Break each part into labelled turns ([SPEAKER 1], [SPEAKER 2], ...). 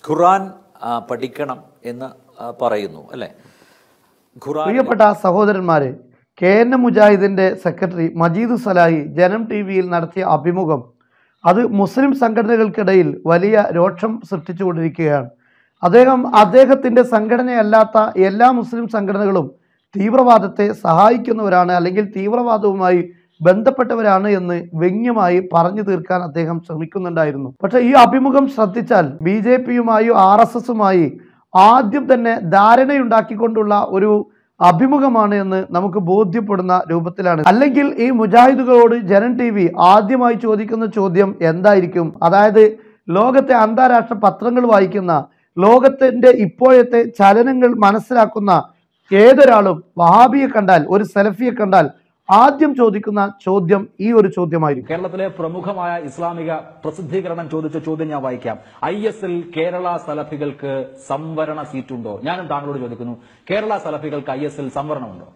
[SPEAKER 1] ഖുറാൻ ആ, പഠിക്കണം എന്ന് ആ, പറയുന്നു അല്ലേ ഖുറാൻ
[SPEAKER 2] പ്രിയപ്പെട്ട സഹോദരന്മാരെ കെ എൻ എം മുജാഹിദിന്റെ സെക്രട്ടറി മജീദ് സലാഹി ജനം ടി വിയിൽ നടത്തിയ അഭിമുഖം അത് മുസ്ലിം സംഘടനകൾക്കിടയിൽ വലിയ രോക്ഷം സൃഷ്ടിച്ചുകൊണ്ടിരിക്കുകയാണ് അദ്ദേഹം അദ്ദേഹത്തിന്റെ സംഘടനയല്ലാത്ത എല്ലാ മുസ്ലിം സംഘടനകളും തീവ്രവാദത്തെ സഹായിക്കുന്നവരാണ് അല്ലെങ്കിൽ തീവ്രവാദവുമായി ബന്ധപ്പെട്ടവരാണ് എന്ന് വ്യംഗ്യമായി പറഞ്ഞു തീർക്കാൻ അദ്ദേഹം ശ്രമിക്കുന്നുണ്ടായിരുന്നു പക്ഷേ ഈ അഭിമുഖം ശ്രദ്ധിച്ചാൽ ബി ജെ പിയുമായും ആർ എസ് എസുമായി ആദ്യം തന്നെ ധാരണയുണ്ടാക്കിക്കൊണ്ടുള്ള ഒരു അഭിമുഖമാണ് എന്ന് നമുക്ക് ബോധ്യപ്പെടുന്ന രൂപത്തിലാണ് അല്ലെങ്കിൽ ഈ മുജാഹിദുകളോട് ജനൻ ടി വി ആദ്യമായി ചോദിക്കുന്ന ചോദ്യം എന്തായിരിക്കും അതായത് ലോകത്തെ അന്താരാഷ്ട്ര പത്രങ്ങൾ വായിക്കുന്ന ലോകത്തിന്റെ ഇപ്പോഴത്തെ ചലനങ്ങൾ മനസ്സിലാക്കുന്ന ഏതൊരാളും വഹാബിയെ കണ്ടാൽ ഒരു സെലഫിയെ കണ്ടാൽ ആദ്യം ചോദിക്കുന്ന ചോദ്യം ഈ ഒരു ചോദ്യമായിരിക്കും
[SPEAKER 3] കേരളത്തിലെ പ്രമുഖമായ ഇസ്ലാമിക പ്രസിദ്ധീകരണം ചോദിച്ച ചോദ്യം ഞാൻ വായിക്കാം ഐ എസ് എൽ കേരള സലഫികൾക്ക് സംവരണ സീറ്റുണ്ടോ ഞാനും താങ്കളോട് ചോദിക്കുന്നു കേരള സലഫികൾക്ക് ഐ എസ് എൽ സംവരണമുണ്ടോ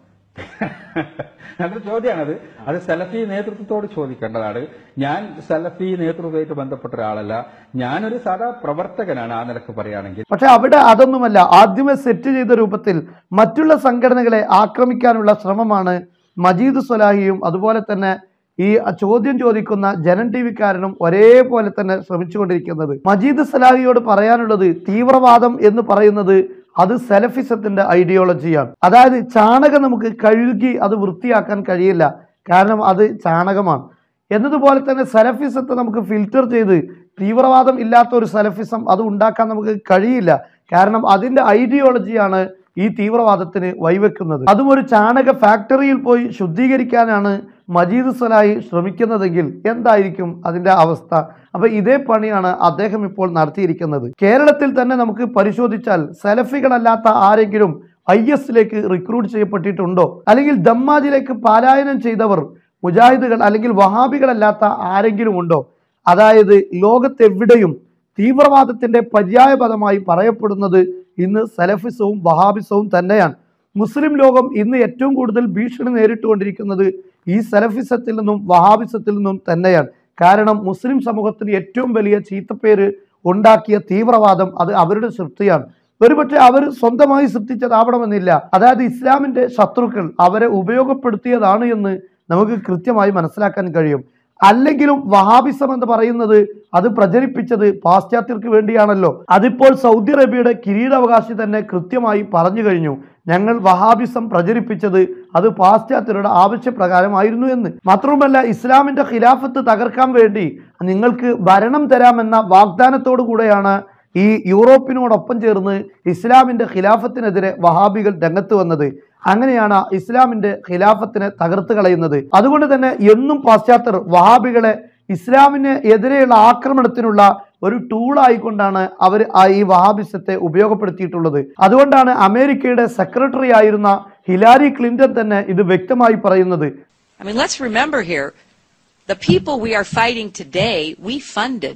[SPEAKER 4] നല്ലൊരു ചോദ്യമാണത് അത് സലഫി നേതൃത്വത്തോട് ചോദിക്കേണ്ടതാണ് ഞാൻ സലഫി നേതൃത്വമായിട്ട് ബന്ധപ്പെട്ട ഒരാളല്ല ഞാനൊരു സാധാ പ്രവർത്തകനാണ് ആ നിലക്ക് പറയുകയാണെങ്കിൽ
[SPEAKER 2] പക്ഷെ അവിടെ അതൊന്നുമല്ല ആദ്യമേ സെറ്റ് ചെയ്ത രൂപത്തിൽ മറ്റുള്ള സംഘടനകളെ ആക്രമിക്കാനുള്ള ശ്രമമാണ് മജീദ് സ്വലാഹിയും അതുപോലെ തന്നെ ഈ ചോദ്യം ചോദിക്കുന്ന ജനൻ ടി വിക്കാരനും ഒരേപോലെ തന്നെ ശ്രമിച്ചുകൊണ്ടിരിക്കുന്നത് മജീദ് സലാഹിയോട് പറയാനുള്ളത് തീവ്രവാദം എന്ന് പറയുന്നത് അത് സെലഫിസത്തിന്റെ ഐഡിയോളജിയാണ് അതായത് ചാണകം നമുക്ക് കഴുകി അത് വൃത്തിയാക്കാൻ കഴിയില്ല കാരണം അത് ചാണകമാണ് എന്നതുപോലെ തന്നെ സെലഫിസത്തെ നമുക്ക് ഫിൽറ്റർ ചെയ്ത് തീവ്രവാദം ഇല്ലാത്ത ഒരു സെലഫിസം അത് ഉണ്ടാക്കാൻ നമുക്ക് കഴിയില്ല കാരണം അതിന്റെ ഐഡിയോളജിയാണ് ഈ തീവ്രവാദത്തിന് വൈവെക്കുന്നത് അതും ഒരു ചാണക ഫാക്ടറിയിൽ പോയി ശുദ്ധീകരിക്കാനാണ് മജീദ് സലാഹി ശ്രമിക്കുന്നതെങ്കിൽ എന്തായിരിക്കും അതിന്റെ അവസ്ഥ അപ്പൊ ഇതേ പണിയാണ് അദ്ദേഹം ഇപ്പോൾ നടത്തിയിരിക്കുന്നത് കേരളത്തിൽ തന്നെ നമുക്ക് പരിശോധിച്ചാൽ സെലഫികളല്ലാത്ത ആരെങ്കിലും ഐ എസിലേക്ക് റിക്രൂട്ട് ചെയ്യപ്പെട്ടിട്ടുണ്ടോ അല്ലെങ്കിൽ ദമ്മാജിലേക്ക് പലായനം ചെയ്തവർ മുജാഹിദുകൾ അല്ലെങ്കിൽ വഹാബികളല്ലാത്ത ആരെങ്കിലും ഉണ്ടോ അതായത് ലോകത്തെവിടെയും തീവ്രവാദത്തിന്റെ പര്യായ പദമായി പറയപ്പെടുന്നത് ഇന്ന് സലഫിസവും വഹാബിസവും തന്നെയാണ് മുസ്ലിം ലോകം ഇന്ന് ഏറ്റവും കൂടുതൽ ഭീഷണി നേരിട്ടുകൊണ്ടിരിക്കുന്നത് ഈ സലഫിസത്തിൽ നിന്നും വഹാബിസത്തിൽ നിന്നും തന്നെയാണ് കാരണം മുസ്ലിം സമൂഹത്തിന് ഏറ്റവും വലിയ ചീത്തപ്പേര് ഉണ്ടാക്കിയ തീവ്രവാദം അത് അവരുടെ സൃഷ്ടിയാണ് ഒരുപക്ഷെ അവർ സ്വന്തമായി സൃഷ്ടിച്ചതാവണമെന്നില്ല അതായത് ഇസ്ലാമിന്റെ ശത്രുക്കൾ അവരെ ഉപയോഗപ്പെടുത്തിയതാണ് എന്ന് നമുക്ക് കൃത്യമായി മനസ്സിലാക്കാൻ കഴിയും അല്ലെങ്കിലും വഹാബിസം എന്ന് പറയുന്നത് അത് പ്രചരിപ്പിച്ചത് പാശ്ചാത്യർക്ക് വേണ്ടിയാണല്ലോ അതിപ്പോൾ സൗദി അറേബ്യയുടെ കിരീടാവകാശി തന്നെ കൃത്യമായി പറഞ്ഞു കഴിഞ്ഞു ഞങ്ങൾ വഹാബിസം പ്രചരിപ്പിച്ചത് അത് പാശ്ചാത്യരുടെ ആവശ്യപ്രകാരമായിരുന്നു എന്ന് മാത്രവുമല്ല ഇസ്ലാമിന്റെ ഖിലാഫത്ത് തകർക്കാൻ വേണ്ടി നിങ്ങൾക്ക് ഭരണം തരാമെന്ന വാഗ്ദാനത്തോടു കൂടെയാണ് ഈ യൂറോപ്പിനോടൊപ്പം ചേർന്ന് ഇസ്ലാമിന്റെ ഖിലാഫത്തിനെതിരെ വഹാബികൾ രംഗത്ത് വന്നത് അങ്ങനെയാണ് ഇസ്ലാമിന്റെ ഖിലാഫത്തിനെ തകർത്ത് കളയുന്നത് അതുകൊണ്ട് തന്നെ എന്നും പാശ്ചാത്യർ വഹാബികളെ ഇസ്ലാമിന് എതിരെയുള്ള ആക്രമണത്തിനുള്ള ഒരു ടൂളായിക്കൊണ്ടാണ് അവർ ആ ഈ വഹാബിസത്തെ ഉപയോഗപ്പെടുത്തിയിട്ടുള്ളത് അതുകൊണ്ടാണ് അമേരിക്കയുടെ സെക്രട്ടറി ആയിരുന്ന ഹിലാരി ക്ലിന്റൺ തന്നെ ഇത് വ്യക്തമായി പറയുന്നത്
[SPEAKER 5] I mean, let's remember here, the people we are fighting today, we funded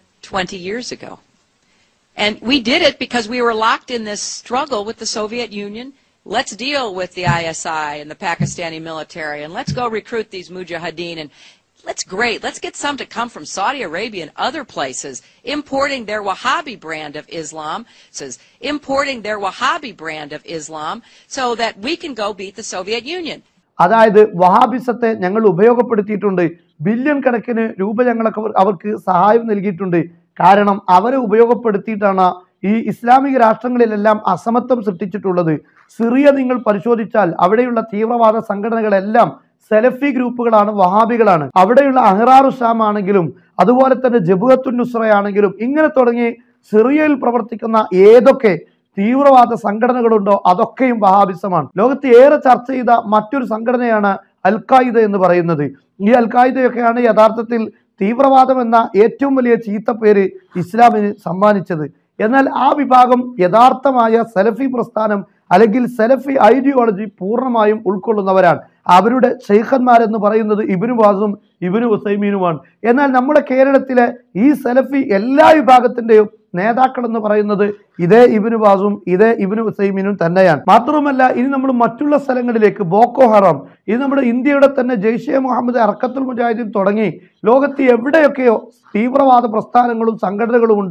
[SPEAKER 5] 20 years ago. And we did it because we were locked in this struggle with the Soviet Union. Let's deal with the ISI and the Pakistani military, and let's go recruit these mujahideen. And let's great. Let's get some to come from Saudi Arabia and other places, importing their Wahhabi brand of Islam, says importing their Wahhabi brand of Islam, so that we can go beat the Soviet Union.
[SPEAKER 2] അതായത് വഹാബിസത്തെ ഞങ്ങൾ ഉപയോഗപ്പെടുത്തിയിട്ടുണ്ട് billion കണക്കിന് രൂപ ഞങ്ങളൊക്കെ അവർ- അവർക്ക് സഹായം നൽകിയിട്ടുണ്ട് കാരണം അവരെ ഉപയോഗപ്പെടുത്തിയിട്ടാണ് ഈ ഇസ്ലാമിക രാഷ്ട്രങ്ങളിലെല്ലാം അസമത്വം സൃഷ്ടിച്ചിട്ടുള്ളത് സിറിയ നിങ്ങൾ പരിശോധിച്ചാൽ അവിടെയുള്ള തീവ്രവാദ സംഘടനകളെല്ലാം സെലഫി ഗ്രൂപ്പുകളാണ് വഹാബികളാണ് അവിടെയുള്ള അഹ്റാറു ഷാം ആണെങ്കിലും അതുപോലെ തന്നെ ജബുഅത്തുൻ നുസ്രയാണെങ്കിലും ഇങ്ങനെ തുടങ്ങി സിറിയയിൽ പ്രവർത്തിക്കുന്ന ഏതൊക്കെ തീവ്രവാദ സംഘടനകളുണ്ടോ അതൊക്കെയും വഹാബിസമാണ് ലോകത്ത് ഏറെ ചർച്ച ചെയ്ത മറ്റൊരു സംഘടനയാണ് അൽ ഖായിദ എന്ന് പറയുന്നത് ഈ അൽ ഖായിദയൊക്കെയാണ് യഥാർത്ഥത്തിൽ തീവ്രവാദം എന്ന ഏറ്റവും വലിയ ചീത്തപ്പേര് ഇസ്ലാമിന് സമ്മാനിച്ചത് എന്നാൽ ആ വിഭാഗം യഥാർത്ഥമായ സലഫി പ്രസ്ഥാനം അല്ലെങ്കിൽ സലഫി ഐഡിയോളജി പൂർണ്ണമായും ഉൾക്കൊള്ളുന്നവരാണ് അവരുടെ ഷെയ്ഖന്മാരെന്ന് പറയുന്നത് ഇബിനു ബാസും ഇബിനു ഹുസൈമീനുമാണ് എന്നാൽ നമ്മുടെ കേരളത്തിലെ ഈ സലഫി എല്ലാ വിഭാഗത്തിന്റെയും നേതാക്കൾ എന്ന് പറയുന്നത് ഇതേ ഇബിനു ബാസും ഇതേ ഇബിനു ഹുസൈമീനും തന്നെയാണ് മാത്രവുമല്ല ഇനി നമ്മൾ മറ്റുള്ള സ്ഥലങ്ങളിലേക്ക് ബോക്കോ ഹറാം ഇത് നമ്മുടെ ഇന്ത്യയുടെ തന്നെ ജെയ്ഷെ മുഹമ്മദ് അറക്കത്തുൽ മുജാഹിദീൻ തുടങ്ങി ലോകത്ത് എവിടെയൊക്കെയോ തീവ്രവാദ പ്രസ്ഥാനങ്ങളും സംഘടനകളും ഉണ്ടോ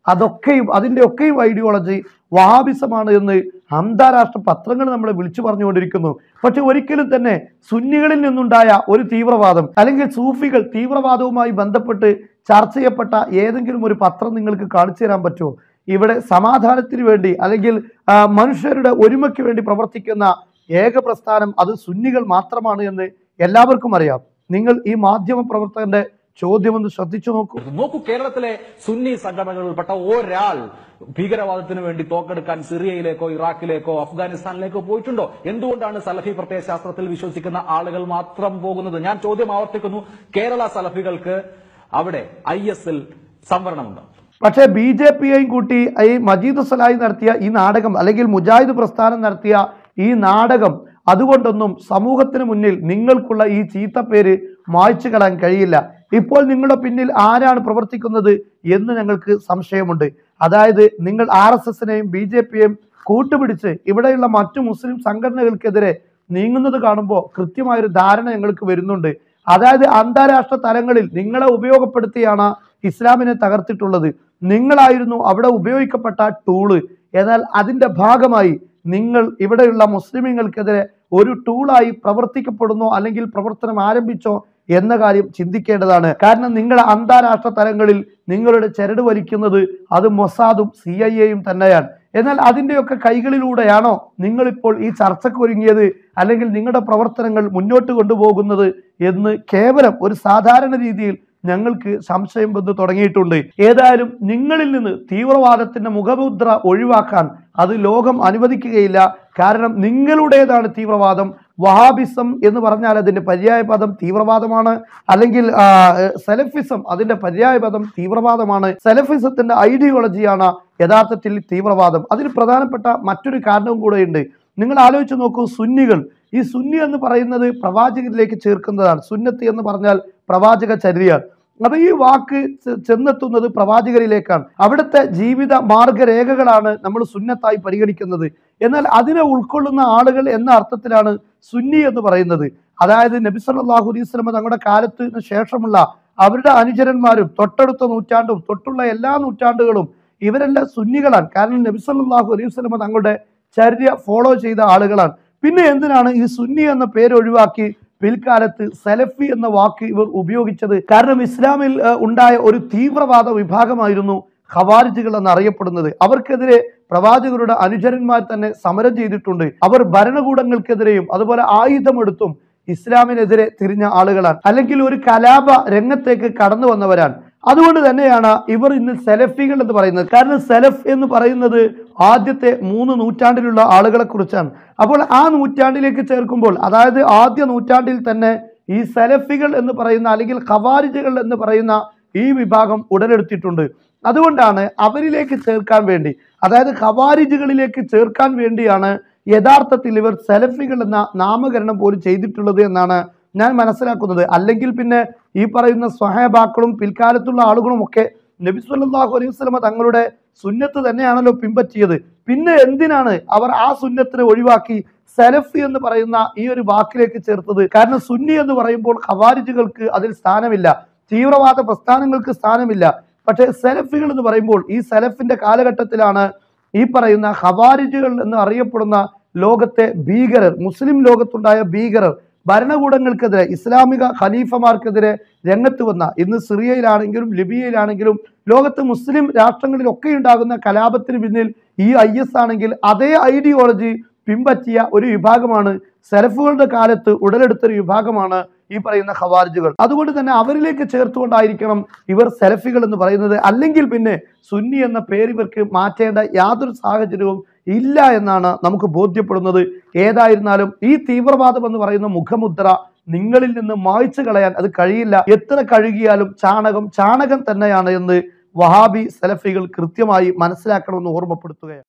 [SPEAKER 2] അതൊക്കെയും അതിൻ്റെ ഒക്കെയും ഐഡിയോളജി വഹാബിസമാണ് എന്ന് അന്താരാഷ്ട്ര പത്രങ്ങൾ നമ്മളെ വിളിച്ചു പറഞ്ഞുകൊണ്ടിരിക്കുന്നു പക്ഷെ ഒരിക്കലും തന്നെ സുന്നികളിൽ നിന്നുണ്ടായ ഒരു തീവ്രവാദം അല്ലെങ്കിൽ സൂഫികൾ തീവ്രവാദവുമായി ബന്ധപ്പെട്ട് ചർച്ച ചെയ്യപ്പെട്ട ഏതെങ്കിലും ഒരു പത്രം നിങ്ങൾക്ക് കാണിച്ചു തരാൻ പറ്റുമോ ഇവിടെ സമാധാനത്തിന് വേണ്ടി അല്ലെങ്കിൽ ആ, മനുഷ്യരുടെ ഒരുമയ്ക്ക് വേണ്ടി പ്രവർത്തിക്കുന്ന ഏക പ്രസ്ഥാനം അത് സുന്നികൾ മാത്രമാണ് എന്ന് എല്ലാവർക്കും അറിയാം നിങ്ങൾ ഈ മാധ്യമ പ്രവർത്തകന്റെ ചോദ്യം ഒന്ന് ശ്രദ്ധിച്ചു നോക്കൂ
[SPEAKER 3] നോക്കൂ കേരളത്തിലെ സുന്നി സംഘടനകളിൽപ്പെട്ട ഒരാൾ ഭീകരവാദത്തിന് വേണ്ടി തോക്കെടുക്കാൻ സിറിയയിലേക്കോ ഇറാഖിലേക്കോ അഫ്ഗാനിസ്ഥാനിലേക്കോ പോയിട്ടുണ്ടോ എന്തുകൊണ്ടാണ് സലഫി പ്രത്യയശാസ്ത്രത്തിൽ വിശ്വസിക്കുന്ന ആളുകൾ മാത്രം പോകുന്നത് ഞാൻ ചോദ്യം ആവർത്തിക്കുന്നു കേരള സലഫികൾക്ക് അവിടെ ഐ എസിൽ സംവരണമുണ്ടോ
[SPEAKER 2] പക്ഷേ ബി ജെ പിയെയും കൂട്ടി ഈ മജീദ് സലായി നടത്തിയ ഈ നാടകം അല്ലെങ്കിൽ മുജാഹിദ് പ്രസ്ഥാനം നടത്തിയ ഈ നാടകം അതുകൊണ്ടൊന്നും സമൂഹത്തിന് മുന്നിൽ നിങ്ങൾക്കുള്ള ഈ ചീത്തപ്പേര് മായ്ച്ചു കളയാൻ കഴിയില്ല ഇപ്പോൾ നിങ്ങളുടെ പിന്നിൽ ആരാണ് പ്രവർത്തിക്കുന്നത് എന്ന് ഞങ്ങൾക്ക് സംശയമുണ്ട് അതായത് നിങ്ങൾ ആർ എസ് എസിനെയും ബി ജെ പിയെയും കൂട്ടുപിടിച്ച് ഇവിടെയുള്ള മറ്റു മുസ്ലിം സംഘടനകൾക്കെതിരെ നീങ്ങുന്നത് കാണുമ്പോൾ കൃത്യമായൊരു ധാരണ ഞങ്ങൾക്ക് വരുന്നുണ്ട് അതായത് അന്താരാഷ്ട്ര തലങ്ങളിൽ നിങ്ങളെ ഉപയോഗപ്പെടുത്തിയാണ് ഇസ്ലാമിനെ തകർത്തിട്ടുള്ളത് നിങ്ങളായിരുന്നു അവിടെ ഉപയോഗിക്കപ്പെട്ട ടൂള് എന്നാൽ അതിന്റെ ഭാഗമായി നിങ്ങൾ ഇവിടെയുള്ള മുസ്ലിമുകൾക്കെതിരെ ഒരു ടൂളായി പ്രവർത്തിക്കപ്പെടുന്നോ അല്ലെങ്കിൽ പ്രവർത്തനം ആരംഭിച്ചോ എന്ന കാര്യം ചിന്തിക്കേണ്ടതാണ് കാരണം നിങ്ങൾ അന്താരാഷ്ട്ര തലങ്ങളിൽ നിങ്ങളുടെ ചരട് വലിക്കുന്നത് അത് മൊസാദും സി ഐ എയും തന്നെയാണ് എന്നാൽ അതിൻ്റെയൊക്കെ കൈകളിലൂടെയാണോ നിങ്ങളിപ്പോൾ ഈ ചർച്ചയ്ക്ക് ഒരുങ്ങിയത് അല്ലെങ്കിൽ നിങ്ങളുടെ പ്രവർത്തനങ്ങൾ മുന്നോട്ട് കൊണ്ടുപോകുന്നത് എന്ന് കേവലം ഒരു സാധാരണ രീതിയിൽ ഞങ്ങൾക്ക് സംശയം വന്ന് തുടങ്ങിയിട്ടുണ്ട് ഏതായാലും നിങ്ങളിൽ നിന്ന് തീവ്രവാദത്തിന്റെ മുഖമുദ്ര ഒഴിവാക്കാൻ അത് ലോകം അനുവദിക്കുകയില്ല കാരണം നിങ്ങളുടേതാണ് തീവ്രവാദം വഹാബിസം എന്ന് പറഞ്ഞാൽ അതിന്റെ പര്യായ പദം തീവ്രവാദമാണ് അല്ലെങ്കിൽ ആ, സെലഫിസം അതിന്റെ പര്യായ പദം തീവ്രവാദമാണ് സെലഫിസത്തിന്റെ ഐഡിയോളജിയാണ് യഥാർത്ഥത്തിൽ തീവ്രവാദം അതിന് പ്രധാനപ്പെട്ട മറ്റൊരു കാരണവും കൂടെയുണ്ട് നിങ്ങൾ ആലോചിച്ച് നോക്കൂ സുന്നികൾ ഈ സുന്നി എന്ന് പറയുന്നത് പ്രവാചകരിലേക്ക് ചേർക്കുന്നതാണ് സുന്നത്ത് എന്ന് പറഞ്ഞാൽ പ്രവാചക ചര്യയാണ് അപ്പൊ ഈ വാക്ക് ചെ- ചെന്നെത്തുന്നത് പ്രവാചകരിലേക്കാണ് അവിടുത്തെ ജീവിത മാർഗരേഖകളാണ് നമ്മൾ സുന്നത്തായി പരിഗണിക്കുന്നത് എന്നാൽ അതിനെ ഉൾക്കൊള്ളുന്ന ആളുകൾ എന്ന അർത്ഥത്തിലാണ് സുന്നി എന്ന് പറയുന്നത് അതായത് നബി സല്ലല്ലാഹു അലൈഹി വസല്ലമ തങ്ങളുടെ കാലത്തിന് ശേഷമുള്ള അവരുടെ അനുചരന്മാരും തൊട്ടടുത്ത നൂറ്റാണ്ടും തൊട്ടുള്ള എല്ലാ നൂറ്റാണ്ടുകളും ഇവരെല്ലാം സുന്നികളാണ് കാരണം നബി സല്ലല്ലാഹു അലൈഹി വസല്ലമ തങ്ങളുടെ ചര്യ ഫോളോ ചെയ്ത ആളുകളാണ് പിന്നെ എന്തിനാണ് ഈ സുന്നി എന്ന പേര് ഒഴിവാക്കി പിൽക്കാലത്ത് സലഫി എന്ന വാക്ക് ഇവർ ഉപയോഗിച്ചത് കാരണം ഇസ്ലാമിൽ ഏഹ്, ഉണ്ടായ ഒരു തീവ്രവാദ വിഭാഗമായിരുന്നു ഖവാരിജുകൾ എന്നറിയപ്പെടുന്നത് അവർക്കെതിരെ പ്രവാചകരുടെ അനുചരന്മാർ തന്നെ സമരം ചെയ്തിട്ടുണ്ട് അവർ ഭരണകൂടങ്ങൾക്കെതിരെയും അതുപോലെ ആയുധമെടുത്തും ഇസ്ലാമിനെതിരെ തിരിഞ്ഞ ആളുകളാണ് അല്ലെങ്കിൽ ഒരു കലാപ രംഗത്തേക്ക് കടന്നു വന്നവരാണ് അതുകൊണ്ട് തന്നെയാണ് ഇവർ ഇന്ന് സെലഫികൾ എന്ന് പറയുന്നത് കാരണം സെലഫ് എന്ന് പറയുന്നത് ആദ്യത്തെ മൂന്ന് നൂറ്റാണ്ടിലുള്ള ആളുകളെ കുറിച്ചാണ് അപ്പോൾ ആ നൂറ്റാണ്ടിലേക്ക് ചേർക്കുമ്പോൾ അതായത് ആദ്യ നൂറ്റാണ്ടിൽ തന്നെ ഈ സെലഫികൾ എന്ന് പറയുന്ന അല്ലെങ്കിൽ ഖവാരിജുകൾ എന്ന് പറയുന്ന ഈ വിഭാഗം ഉടലെടുത്തിട്ടുണ്ട് അതുകൊണ്ടാണ് അവരിലേക്ക് ചേർക്കാൻ വേണ്ടി അതായത് ഖവാരിജുകളിലേക്ക് ചേർക്കാൻ വേണ്ടിയാണ് യഥാർത്ഥത്തിൽ ഇവർ സെലഫികൾ എന്ന നാമകരണം പോലും ചെയ്തിട്ടുള്ളത് എന്നാണ് ഞാൻ മനസ്സിലാക്കുന്നത് അല്ലെങ്കിൽ പിന്നെ ഈ പറയുന്ന സ്വഹേബാക്കളും പിൽക്കാലത്തുള്ള ആളുകളും ഒക്കെ നബി സല്ലല്ലാഹു അലൈഹി വസല്ലമ തങ്ങളുടെ സുന്നത്ത് തന്നെയാണല്ലോ പിൻപറ്റിയത് പിന്നെ എന്തിനാണ് അവർ ആ സുന്നത്തിനെ ഒഴിവാക്കി സലഫി എന്ന് പറയുന്ന ഈ ഒരു വാക്കിലേക്ക് ചേർത്തത് കാരണം സുന്നി എന്ന് പറയുമ്പോൾ ഖവാരിജുകൾക്ക് അതിൽ സ്ഥാനമില്ല തീവ്രവാദ പ്രസ്ഥാനങ്ങൾക്ക് സ്ഥാനമില്ല പക്ഷേ സലഫികൾ എന്ന് പറയുമ്പോൾ ഈ സലഫിന്റെ കാലഘട്ടത്തിലാണ് ഈ പറയുന്ന ഖവാരിജുകൾ എന്ന് അറിയപ്പെടുന്ന ലോകത്തെ ഭീകരർ മുസ്ലിം ലോകത്തുണ്ടായ ഭീകരർ ഭരണകൂടങ്ങൾക്കെതിരെ ഇസ്ലാമിക ഖലീഫമാർക്കെതിരെ രംഗത്ത് വന്ന ഇന്ന് സിറിയയിലാണെങ്കിലും ലിബിയയിലാണെങ്കിലും ലോകത്ത് മുസ്ലിം രാഷ്ട്രങ്ങളിലൊക്കെ ഉണ്ടാകുന്ന കലാപത്തിന് പിന്നിൽ ഈ ഐ എസ് ആണെങ്കിൽ അതേ ഐഡിയോളജി പിൻപറ്റിയ ഒരു വിഭാഗമാണ് സെലഫുകളുടെ കാലത്ത് ഉടലെടുത്തൊരു വിഭാഗമാണ് ഈ പറയുന്ന ഖവാരിജുകൾ അതുകൊണ്ട് തന്നെ അവരിലേക്ക് ചേർത്തുകൊണ്ടായിരിക്കണം ഇവർ സെലഫികൾ എന്ന് പറയുന്നത് അല്ലെങ്കിൽ പിന്നെ സുന്നി എന്ന പേര് ഇവർക്ക് മാറ്റേണ്ട യാതൊരു സാഹചര്യവും ഇല്ല എന്നാണ് നമുക്ക് ബോധ്യപ്പെടുന്നത് ഏതായിരുന്നാലും ഈ തീവ്രവാദം എന്ന് പറയുന്ന മുഖമുദ്ര നിങ്ങളിൽ നിന്ന് മായ്ച്ചു കളയാൻ അത് കഴിയില്ല എത്ര കഴുകിയാലും ചാണകം ചാണകം തന്നെയാണ് എന്ന് വഹാബി സെലഫികൾ കൃത്യമായി മനസ്സിലാക്കണമെന്ന് ഓർമ്മപ്പെടുത്തുകയാണ്